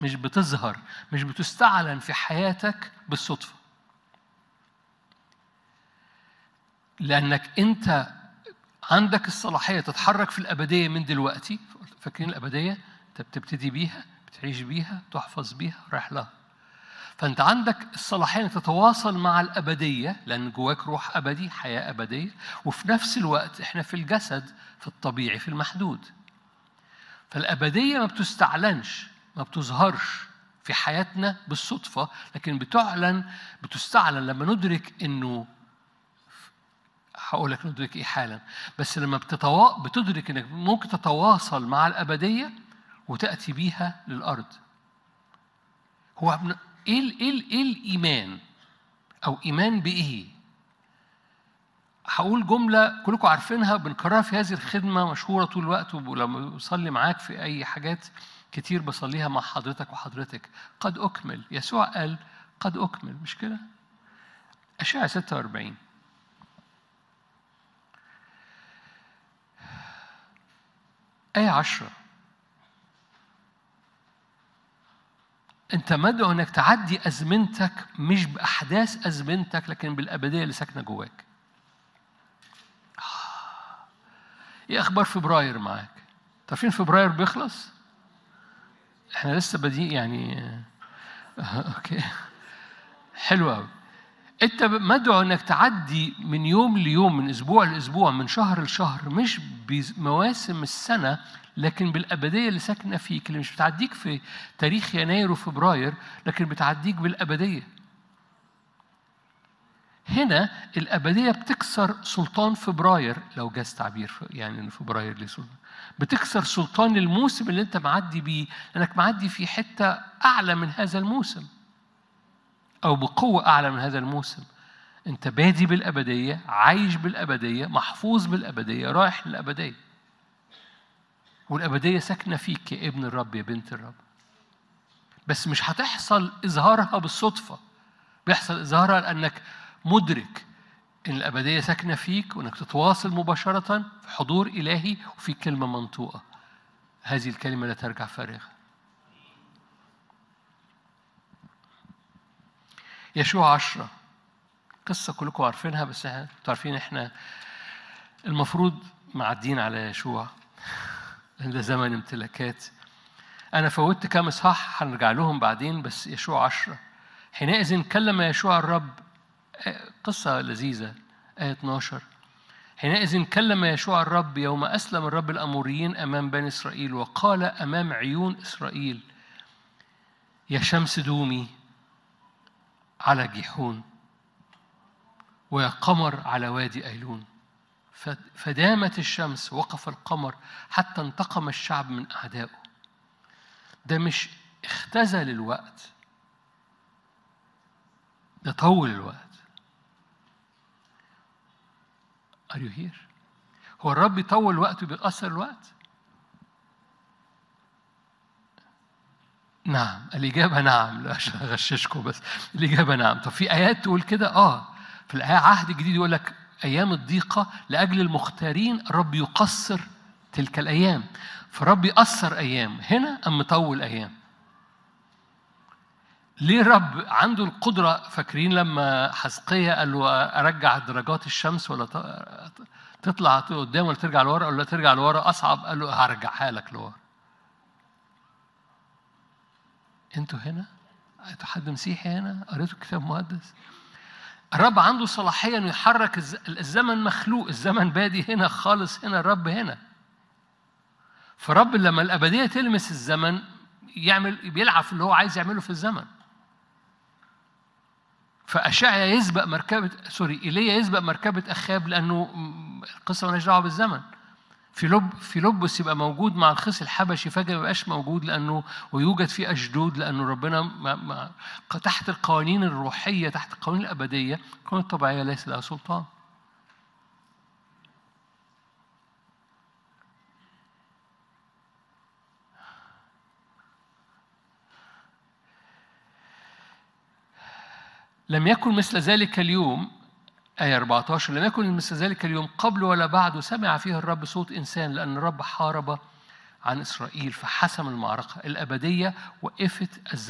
مش بتظهر مش بتستعلن في حياتك بالصدفة لأنك أنت عندك الصلاحية تتحرك في الأبدية من دلوقتي فاكرين الأبدية؟ أنت بتبتدي بيها بتعيش بيها تحفظ بيها رايح لها فأنت عندك الصلاحية أنك تتواصل مع الأبدية لأن جواك روح أبدي حياة أبدية وفي نفس الوقت إحنا في الجسد في الطبيعي في المحدود فالأبدية ما بتستعلنش ما بتظهرش في حياتنا بالصدفة لكن بتعلن بتستعلن لما ندرك إنه هقول لك ندرك إيه حالا بس لما بتتوا... بتدرك إنك ممكن تتواصل مع الأبدية وتأتي بيها للأرض هو من- إيه ال- إيه ال- إيه الإيمان أو إيمان بإيه؟ هقول جملة كلكم عارفينها بنكررها في هذه الخدمة مشهورة طول الوقت ولما بصلي معاك في أي حاجات كتير بصليها مع حضرتك وحضرتك قد أكمل يسوع قال قد أكمل مش كده؟ أشعة 46 آية عشرة أنت مدعو إنك تعدي أزمنتك مش بأحداث أزمنتك لكن بالأبدية اللي ساكنة جواك. إيه أخبار فبراير معاك؟ عارفين فبراير بيخلص؟ إحنا لسه بادئين يعني آه، أوكي حلو أوي. أنت مدعو إنك تعدي من يوم ليوم من أسبوع لأسبوع من شهر لشهر مش بمواسم السنة لكن بالأبدية اللي ساكنة فيك اللي مش بتعديك في تاريخ يناير وفبراير لكن بتعديك بالأبدية. هنا الأبدية بتكسر سلطان فبراير لو جاز تعبير يعني إن فبراير ليه سلطان بتكسر سلطان الموسم اللي أنت معدي بيه لأنك معدي في حتة أعلى من هذا الموسم. أو بقوة أعلى من هذا الموسم أنت بادي بالأبدية عايش بالأبدية محفوظ بالأبدية رايح للأبدية والأبدية ساكنة فيك يا ابن الرب يا بنت الرب بس مش هتحصل إظهارها بالصدفة بيحصل إظهارها لأنك مدرك إن الأبدية ساكنة فيك وإنك تتواصل مباشرة في حضور إلهي وفي كلمة منطوقة هذه الكلمة لا ترجع فارغة يشوع عشرة قصة كلكم عارفينها بس احنا انتوا عارفين احنا المفروض معدين على يشوع لأن ده زمن امتلاكات أنا فوتت كام إصحاح هنرجع لهم بعدين بس يشوع عشرة حينئذ كلم يشوع الرب آه، قصة لذيذة آية 12 حينئذ كلم يشوع الرب يوم أسلم الرب الأموريين أمام بني إسرائيل وقال أمام عيون إسرائيل يا شمس دومي على جيحون ويا قمر على وادي أيلون ف- فدامت الشمس وقف القمر حتى انتقم الشعب من أعدائه ده مش اختزل الوقت ده طول الوقت Are you here؟ هو الرب يطول الوقت وبيقصر الوقت؟ نعم الإجابة نعم لا عشان أغششكم بس الإجابة نعم طب في آيات تقول كده آه في الآية عهد جديد يقول لك أيام الضيقة لأجل المختارين الرب يقصر تلك الأيام فالرب يقصر أيام هنا أم مطول أيام ليه الرب عنده القدرة فاكرين لما حزقية قال له أرجع درجات الشمس ولا ت- تطلع قدام ولا ترجع لورا ولا ترجع لورا أصعب قال له هرجعها لك لورا انتوا هنا؟ انتوا حد مسيحي هنا؟ قريتوا الكتاب المقدس؟ الرب عنده صلاحية انه يحرك الز- الزمن مخلوق، الزمن بادي هنا خالص هنا الرب هنا. فرب لما الأبدية تلمس الزمن يعمل بيلعب في اللي هو عايز يعمله في الزمن. فأشعيا يسبق مركبة سوري إيليا يسبق مركبة أخاب لأنه م- القصة مالهاش دعوة بالزمن. في لب في لبس يبقى موجود مع الخص الحبشي فجأة ما يبقاش موجود لأنه ويوجد فيه أشدود لأنه ربنا ما ما تحت القوانين الروحية تحت القوانين الأبدية القوانين الطبيعية ليس لها سلطان لم يكن مثل ذلك اليوم آية 14 لم يكن مثل ذلك اليوم قبل ولا بعد سمع فيه الرب صوت إنسان لأن الرب حارب عن إسرائيل فحسم المعركة الأبدية وقفت